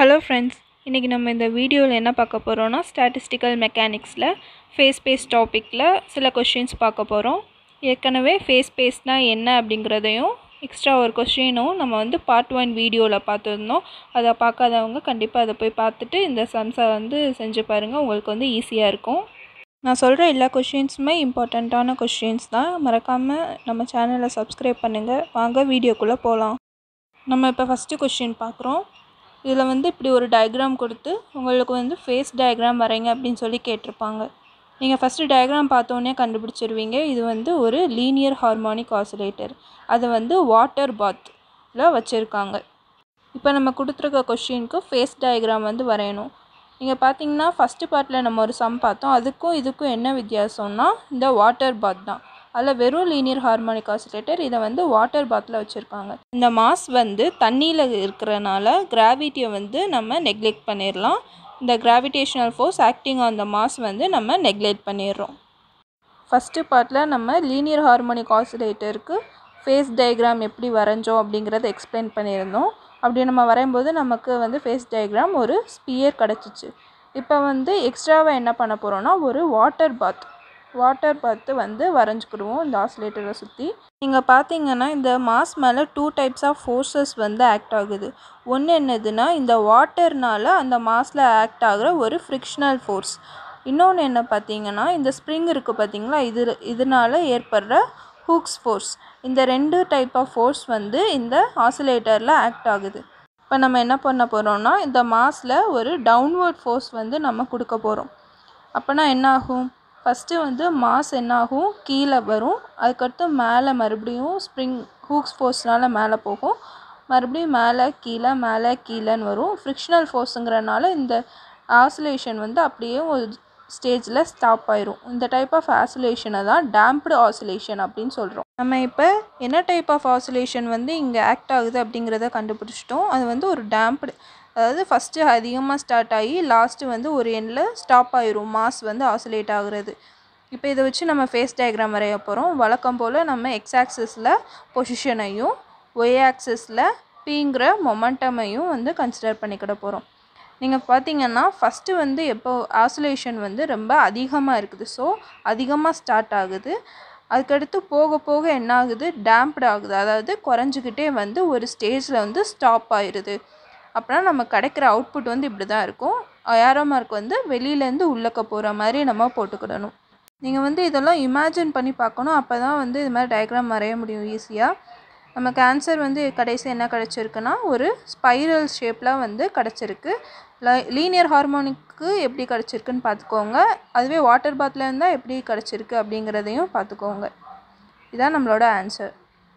hello friends இன்றைக்கி நம்ம இந்த வீடியோவில் என்ன பார்க்க போகிறோன்னா ஸ்டாட்டிஸ்டிக்கல் மெக்கானிக்ஸில் ஃபேஸ் பேஸ் டாப்பிக்கில் சில கொஷின்ஸ் பார்க்க போகிறோம் ஏற்கனவே ஃபேஸ் பேஸ்னால் என்ன அப்படிங்கிறதையும் எக்ஸ்ட்ரா ஒரு கொஷினும் நம்ம வந்து பார்ட் ஒன் வீடியோவில் பார்த்துருந்தோம் அதை பார்க்காதவங்க கண்டிப்பாக அதை போய் பார்த்துட்டு இந்த சம்ஸை வந்து செஞ்சு பாருங்கள் உங்களுக்கு வந்து ஈஸியாக இருக்கும் நான் சொல்கிற எல்லா கொஷின்ஸுமே இம்பார்ட்டண்ட்டான கொஷின்ஸ் தான் மறக்காமல் நம்ம சேனலை சப்ஸ்கிரைப் பண்ணுங்கள் வாங்க வீடியோக்குள்ளே போகலாம் நம்ம இப்போ ஃபஸ்ட்டு கொஷின் பார்க்குறோம் இதில் வந்து இப்படி ஒரு டயக்ராம் கொடுத்து உங்களுக்கு வந்து ஃபேஸ் டயக்ராம் வரைங்க அப்படின்னு சொல்லி கேட்டிருப்பாங்க நீங்கள் ஃபஸ்ட்டு டயக்ராம் பார்த்தோன்னே கண்டுபிடிச்சிருவீங்க இது வந்து ஒரு லீனியர் ஹார்மோனிக் ஆசிலேட்டர் அதை வந்து வாட்டர் பாத்தில் வச்சுருக்காங்க இப்போ நம்ம கொடுத்துருக்க கொஷினுக்கு ஃபேஸ் டயக்ராம் வந்து வரையணும் நீங்கள் பார்த்தீங்கன்னா ஃபஸ்ட்டு பார்ட்டில் நம்ம ஒரு சம் பார்த்தோம் அதுக்கும் இதுக்கும் என்ன வித்தியாசம்னா இந்த வாட்டர் பாத் தான் அதில் வெறும் லீனியர் ஹார்மோனிக் ஆசிலேட்டர் இதை வந்து வாட்டர் பாத்தில் வச்சுருக்காங்க இந்த மாஸ் வந்து தண்ணியில் இருக்கிறனால கிராவிட்டியை வந்து நம்ம நெக்லெக்ட் பண்ணிடலாம் இந்த gravitational force acting on the mass வந்து நம்ம நெக்லெக்ட் பண்ணிடுறோம் ஃபஸ்ட்டு பார்ட்டில் நம்ம லீனியர் ஹார்மோனிக் ஆசிலேட்டருக்கு ஃபேஸ் டயக்ராம் எப்படி வரைஞ்சோம் அப்படிங்கிறத எக்ஸ்பிளைன் பண்ணியிருந்தோம் அப்படி நம்ம வரையும்போது நமக்கு வந்து ஃபேஸ் டயக்ராம் ஒரு ஸ்பியர் கிடச்சிச்சு இப்போ வந்து எக்ஸ்ட்ராவாக என்ன பண்ண போகிறோன்னா ஒரு வாட்டர் பாத் வாட்டர் பாத்து வந்து வரைஞ்சிக்கிடுவோம் இந்த ஆசிலேட்டரை சுற்றி நீங்கள் பார்த்தீங்கன்னா இந்த மாஸ் மேலே டூ டைப்ஸ் ஆஃப் ஃபோர்ஸஸ் வந்து ஆக்ட் ஆகுது ஒன்று என்னதுன்னா இந்த வாட்டர்னால் அந்த மாஸில் ஆக்ட் ஆகிற ஒரு ஃப்ரிக்ஷனல் ஃபோர்ஸ் இன்னொன்று என்ன பார்த்தீங்கன்னா இந்த ஸ்ப்ரிங் இருக்குது பார்த்தீங்களா இது இதனால் ஏற்படுற ஹூக்ஸ் ஃபோர்ஸ் இந்த ரெண்டு டைப் ஆஃப் ஃபோர்ஸ் வந்து இந்த ஆசிலேட்டரில் ஆக்ட் ஆகுது இப்போ நம்ம என்ன பண்ண போகிறோம்னா இந்த மாஸில் ஒரு டவுன்வர்ட் ஃபோர்ஸ் வந்து நம்ம கொடுக்க போகிறோம் அப்போனா என்ன ஆகும் ஃபஸ்ட்டு வந்து மாஸ் என்னாகும் கீழே வரும் அதுக்கடுத்து மேலே மறுபடியும் ஸ்ப்ரிங் ஹூக்ஸ் ஃபோர்ஸ்னால் மேலே போகும் மறுபடியும் மேலே கீழே மேலே கீழேன்னு வரும் ஃப்ரிக்ஷனல் ஃபோர்ஸுங்கிறனால இந்த ஆசிலேஷன் வந்து அப்படியே ஒரு ஸ்டேஜில் ஸ்டாப் ஆயிரும் இந்த டைப் ஆஃப் ஆசிலேஷனை தான் டேம்ப்டு ஆசிலேஷன் அப்படின்னு சொல்கிறோம் நம்ம இப்போ என்ன டைப் ஆஃப் ஆசிலேஷன் வந்து இங்கே ஆக்ட் ஆகுது அப்படிங்கிறத கண்டுபிடிச்சிட்டோம் அது வந்து ஒரு டேம்ப்டு அதாவது ஃபஸ்ட்டு அதிகமாக ஸ்டார்ட் ஆகி லாஸ்ட்டு வந்து ஒரு எண்டில் ஸ்டாப் ஆயிரும் மாஸ் வந்து ஆசிலேட் ஆகுறது இப்போ இதை வச்சு நம்ம ஃபேஸ் டயக்ராம் வரைய போகிறோம் வழக்கம் போல் நம்ம எக்ஸ் ஆக்சிஸில் பொசிஷனையும் ஒய் ஆக்சிஸில் பிங்கிற மொமெண்டமையும் வந்து கன்சிடர் பண்ணிக்கிட போகிறோம் நீங்கள் பார்த்தீங்கன்னா ஃபஸ்ட்டு வந்து எப்போ ஆசிலேஷன் வந்து ரொம்ப அதிகமாக இருக்குது ஸோ அதிகமாக ஸ்டார்ட் ஆகுது அதுக்கடுத்து போக போக என்ன ஆகுது டேம்ப்டு ஆகுது அதாவது குறைஞ்சிக்கிட்டே வந்து ஒரு ஸ்டேஜில் வந்து ஸ்டாப் ஆயிடுது அப்படின்னா நம்ம கிடைக்கிற அவுட்புட் வந்து இப்படி தான் இருக்கும் ஏரோ மார்க் வந்து வெளியிலேருந்து உள்ளக்க போகிற மாதிரி நம்ம போட்டுக்கிடணும் நீங்கள் வந்து இதெல்லாம் இமேஜின் பண்ணி பார்க்கணும் அப்போ தான் வந்து இது மாதிரி டயக்ராம் வரைய முடியும் ஈஸியாக நமக்கு ஆன்சர் வந்து கடைசி என்ன கிடச்சிருக்குன்னா ஒரு ஸ்பைரல் ஷேப்பில் வந்து கிடச்சிருக்கு லீனியர் ஹார்மோனிக்கு எப்படி கிடச்சிருக்குன்னு பார்த்துக்கோங்க அதுவே வாட்டர் பாத்தில் இருந்தால் எப்படி கிடச்சிருக்கு அப்படிங்கிறதையும் பார்த்துக்கோங்க இதான் நம்மளோட ஆன்சர்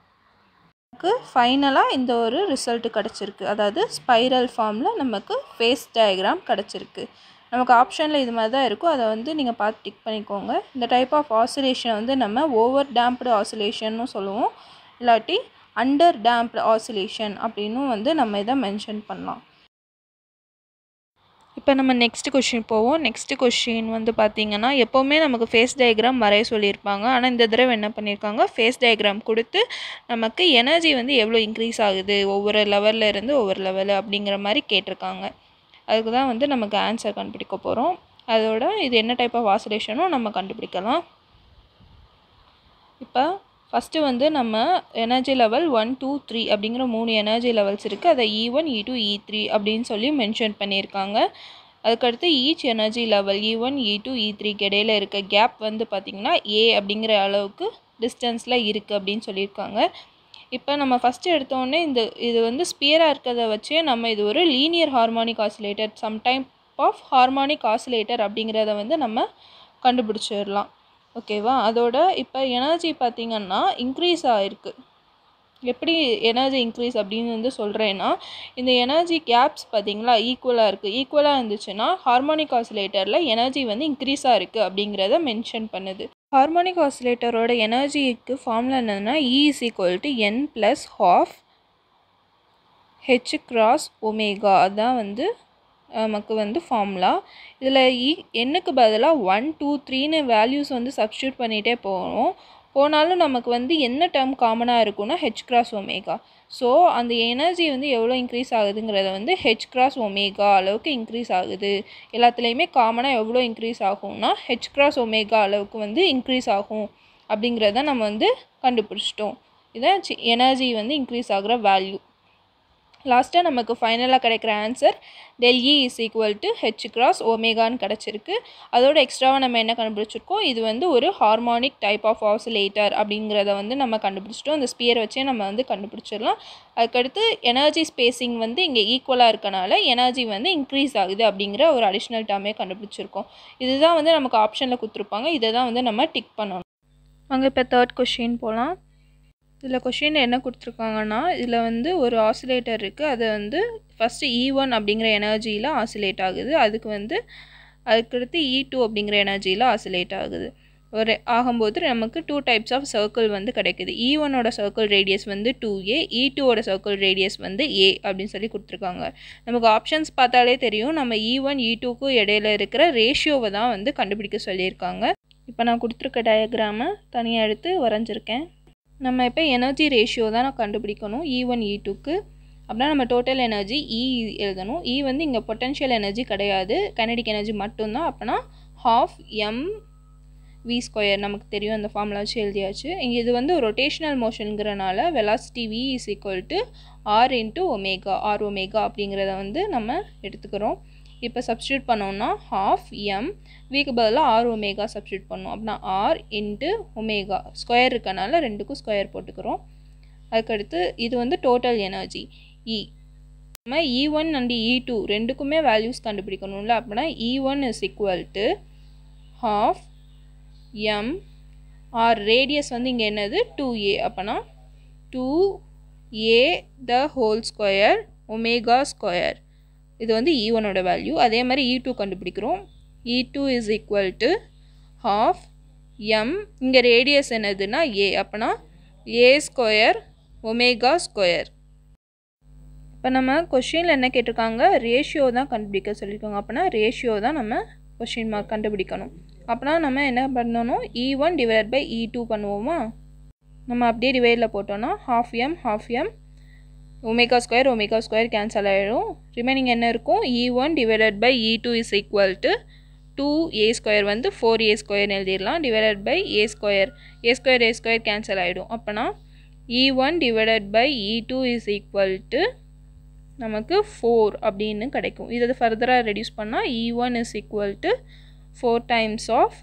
நமக்கு ஃபைனலாக இந்த ஒரு ரிசல்ட் கிடச்சிருக்கு அதாவது ஸ்பைரல் ஃபார்மில் நமக்கு ஃபேஸ் டயக்ராம் கிடச்சிருக்கு நமக்கு ஆப்ஷனில் இது மாதிரி தான் இருக்கும் அதை வந்து நீங்கள் பார்த்து டிக் பண்ணிக்கோங்க இந்த டைப் ஆஃப் ஆசிலேஷன் வந்து நம்ம ஓவர் டேம்ப்டு ஆசிலேஷன்னு சொல்லுவோம் இல்லாட்டி அண்டர் டேம்ப்டு ஆசிலேஷன் அப்படின்னும் வந்து நம்ம இதை மென்ஷன் பண்ணலாம் இப்போ நம்ம நெக்ஸ்ட் கொஷின் போவோம் நெக்ஸ்ட் கொஷின் வந்து பார்த்திங்கன்னா எப்போவுமே நமக்கு ஃபேஸ் டயக்ராம் வரைய சொல்லியிருப்பாங்க ஆனால் இந்த தடவை என்ன பண்ணியிருக்காங்க ஃபேஸ் டயக்ராம் கொடுத்து நமக்கு எனர்ஜி வந்து எவ்வளோ இன்க்ரீஸ் ஆகுது ஒவ்வொரு லெவலில் இருந்து ஒவ்வொரு லெவலு அப்படிங்கிற மாதிரி கேட்டிருக்காங்க அதுக்கு தான் வந்து நமக்கு ஆன்சர் கண்டுபிடிக்க போகிறோம் அதோட இது என்ன டைப் ஆஃப் ஆசிலேஷனும் நம்ம கண்டுபிடிக்கலாம் இப்போ ஃபஸ்ட்டு வந்து நம்ம energy level one two three அப்படிங்கிற மூணு எனர்ஜி லெவல்ஸ் இருக்குது அதை E one E two E three அப்படின்னு சொல்லி மென்ஷன் பண்ணியிருக்காங்க அதுக்கடுத்து each energy level E one E two E த்ரீக்கு இடையில இருக்க கேப் வந்து பார்த்திங்கன்னா ஏ அப்படிங்கிற அளவுக்கு டிஸ்டன்ஸில் இருக்குது அப்படின்னு சொல்லியிருக்காங்க இப்போ நம்ம ஃபஸ்ட்டு எடுத்தோடனே இந்த இது வந்து ஸ்பியராக இருக்கிறத வச்சே நம்ம இது ஒரு linear harmonic oscillator some type of harmonic oscillator அப்படிங்கிறத வந்து நம்ம கண்டுபிடிச்சிடலாம் ஓகேவா அதோட இப்போ எனர்ஜி பார்த்திங்கன்னா இன்க்ரீஸ் ஆகிருக்கு எப்படி எனர்ஜி இன்க்ரீஸ் அப்படின்னு வந்து சொல்கிறேன்னா இந்த எனர்ஜி கேப்ஸ் பார்த்திங்களா ஈக்குவலாக இருக்குது ஈக்குவலாக இருந்துச்சுன்னா ஹார்மோனிக் ஆசிலேட்டரில் எனர்ஜி வந்து இன்க்ரீஸாக இருக்குது அப்படிங்கிறத மென்ஷன் பண்ணுது ஹார்மோனிக் ஆசிலேட்டரோட எனர்ஜிக்கு ஃபார்முலா என்னதுன்னா E is equal to n plus half H cross omega அதுதான் வந்து நமக்கு வந்து ஃபார்முலா இதில் இ எண்ணுக்கு பதிலாக ஒன் டூ த்ரீன்னு வேல்யூஸ் வந்து சப்ஸ்டியூட் பண்ணிகிட்டே போகணும் போனாலும் நமக்கு வந்து என்ன டேர்ம் காமனாக இருக்கும்னா ஹெச் கிராஸ் ஒமேகா ஸோ அந்த எனர்ஜி வந்து எவ்வளோ இன்க்ரீஸ் ஆகுதுங்கிறத வந்து ஹெச் கிராஸ் ஒமேகா அளவுக்கு இன்க்ரீஸ் ஆகுது எல்லாத்துலேயுமே காமனாக எவ்வளோ இன்க்ரீஸ் ஆகும்னா ஹெச் கிராஸ் ஒமேகா அளவுக்கு வந்து இன்க்ரீஸ் ஆகும் அப்படிங்கிறத நம்ம வந்து கண்டுபிடிச்சிட்டோம் இதான் எனர்ஜி வந்து இன்க்ரீஸ் ஆகிற வேல்யூ லாஸ்ட்டாக நமக்கு ஃபைனலாக கிடைக்கிற answer del E is equal to H cross ஒமேகான்னு கிடச்சிருக்கு அதோட எக்ஸ்ட்ராவாக நம்ம என்ன கண்டுபிடிச்சிருக்கோம் இது வந்து ஒரு ஹார்மோனிக் டைப் ஆஃப் ஆசிலேட்டர் அப்படிங்கிறத வந்து நம்ம கண்டுபிடிச்சிட்டோம் அந்த ஸ்பியர் வச்சே நம்ம வந்து கண்டுபிடிச்சிடலாம் அதுக்கடுத்து எனர்ஜி ஸ்பேசிங் வந்து இங்கே ஈக்குவலாக இருக்கனால எனர்ஜி வந்து இன்க்ரீஸ் ஆகுது அப்படிங்கிற ஒரு அடிஷ்னல் டேர்மே கண்டுபிடிச்சிருக்கோம் இதுதான் வந்து நமக்கு ஆப்ஷனில் கொடுத்துருப்பாங்க இதை தான் வந்து நம்ம டிக் பண்ணணும் அங்கே இப்போ தேர்ட் கொஷின் போகலாம் இதில் கொஷின் என்ன கொடுத்துருக்காங்கன்னா இதில் வந்து ஒரு ஆசிலேட்டர் இருக்குது அது வந்து ஃபஸ்ட்டு இ ஒன் அப்படிங்கிற எனர்ஜியில் ஆசிலேட் ஆகுது அதுக்கு வந்து அதுக்கடுத்து இ டூ அப்படிங்கிற எனர்ஜியில் ஆசிலேட் ஆகுது ஒரு ஆகும்போது நமக்கு டூ டைப்ஸ் ஆஃப் சர்க்கிள் வந்து கிடைக்குது இ ஒன்னோட சர்க்கிள் ரேடியஸ் வந்து டூ ஏ இ டூவோட சர்க்கிள் ரேடியஸ் வந்து ஏ அப்படின்னு சொல்லி கொடுத்துருக்காங்க நமக்கு ஆப்ஷன்ஸ் பார்த்தாலே தெரியும் நம்ம இ ஒன் இ டூக்கும் இடையில இருக்கிற ரேஷியோவை தான் வந்து கண்டுபிடிக்க சொல்லியிருக்காங்க இப்போ நான் கொடுத்துருக்க டயக்ராமை தனியாக எடுத்து வரைஞ்சிருக்கேன் நம்ம இப்போ எனர்ஜி ரேஷியோ தான் நான் கண்டுபிடிக்கணும் இ ஒன் இ டூக்கு அப்படின்னா நம்ம டோட்டல் எனர்ஜி இ எழுதணும் இ வந்து இங்கே பொட்டன்ஷியல் எனர்ஜி கிடையாது கைனடிக் எனர்ஜி மட்டும்தான் அப்போனா ஹாஃப் எம் வி ஸ்கொயர் நமக்கு தெரியும் அந்த ஃபார்முலா வச்சு எழுதியாச்சு இங்கே இது வந்து ரொட்டேஷனல் மோஷனுங்கிறனால velocity V is equal to R into omega R omega அப்படிங்கிறத வந்து நம்ம எடுத்துக்கிறோம் இப்போ சப்ஸ்டியூட் பண்ணோம்னா ஹாஃப் எம் விக்கு பதிலாக ஆர் ஒமேகா சப்ஸ்டியூட் பண்ணோம் அப்படின்னா ஆர் இன்ட்டு ஒமேகா ஸ்கொயர் இருக்கனால ரெண்டுக்கும் ஸ்கொயர் போட்டுக்கிறோம் அதுக்கடுத்து இது வந்து டோட்டல் எனர்ஜி இ நம்ம E one and E two ரெண்டுக்குமே வேல்யூஸ் கண்டுபிடிக்கணும்ல அப்படின்னா E one is equal to half M R radius வந்து இங்கே என்னது டூ ஏ அப்போனா two A the whole square omega square இது வந்து இ ஒனோட வேல்யூ அதே மாதிரி இ டூ கண்டுபிடிக்கிறோம் E two is equal to half M இங்கே ரேடியஸ் என்னதுன்னா ஏ அப்போனா ஏ ஸ்கொயர் ஒமேகா ஸ்கொயர் இப்போ நம்ம கொஷினில் என்ன கேட்டிருக்காங்க ரேஷியோ தான் கண்டுபிடிக்க சொல்லியிருக்காங்க அப்போனா ரேஷியோ தான் நம்ம கொஷின் மார்க் கண்டுபிடிக்கணும் அப்போனா நம்ம என்ன பண்ணணும் E one divide by E two பண்ணுவோமா நம்ம அப்படியே டிவைடில் போட்டோன்னா half M half M omega square omega square cancel ஆகிடும் ரிமைனிங் என்ன இருக்கும் E one divided by E two is equal to two A square வந்து ஃபோர் ஏ ஸ்கொயர்னு எழுதிடலாம் divided by A square A square A square cancel ஆகிடும் அப்போனா E one divided by E two is equal to நமக்கு four அப்படின்னு கிடைக்கும் இதை ஃபர்தராக ரெடியூஸ் பண்ணால் E one is equal to four times of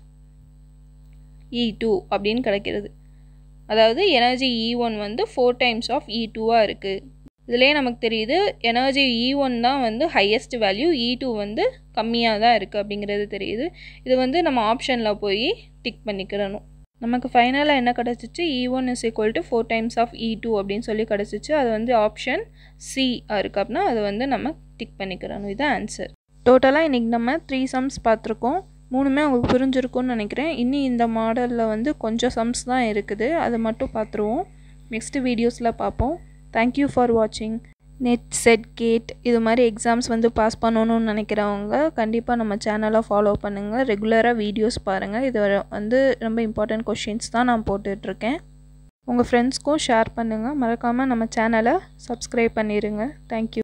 E two அப்படின்னு கிடைக்கிறது அதாவது எனர்ஜி இ ஒன் வந்து ஃபோர் டைம்ஸ் ஆஃப் இ டூவாக இருக்குது இதுலேயே நமக்கு தெரியுது எனர்ஜி இ ஒன் தான் வந்து ஹையஸ்ட் வேல்யூ இ டூ வந்து கம்மியாக தான் இருக்குது அப்படிங்கிறது தெரியுது இது வந்து நம்ம ஆப்ஷனில் போய் டிக் பண்ணிக்கிறணும் நமக்கு ஃபைனலாக என்ன கிடச்சிச்சு E one is equal to four times of E two அப்படின்னு சொல்லி கிடச்சிச்சு அது வந்து ஆப்ஷன் சி இருக்குது அப்படின்னா அதை வந்து நம்ம டிக் பண்ணிக்கிறணும் இதுதான் ஆன்சர் டோட்டலாக இன்றைக்கி நம்ம த்ரீ சம்ஸ் பார்த்துருக்கோம் மூணுமே உங்களுக்கு புரிஞ்சிருக்கும்னு நினைக்கிறேன் இன்னி இந்த மாடலில் வந்து கொஞ்சம் சம்ஸ் தான் இருக்குது அதை மட்டும் பார்த்துருவோம் நெக்ஸ்ட்டு வீடியோஸில் பார்ப்போம் தேங்க்யூ ஃபார் வாட்சிங் நெட் செட் கேட் இது மாதிரி எக்ஸாம்ஸ் வந்து பாஸ் பண்ணணும்னு நினைக்கிறவங்க கண்டிப்பாக நம்ம சேனலை ஃபாலோ பண்ணுங்கள் ரெகுலராக வீடியோஸ் பாருங்கள் இது வந்து ரொம்ப இம்பார்ட்டன்ட் கொஷின்ஸ் தான் நான் போட்டுட்ருக்கேன் உங்கள் ஃப்ரெண்ட்ஸ்க்கும் ஷேர் பண்ணுங்கள் மறக்காமல் நம்ம சேனலை சப்ஸ்கிரைப் பண்ணிடுங்க தேங்க்யூ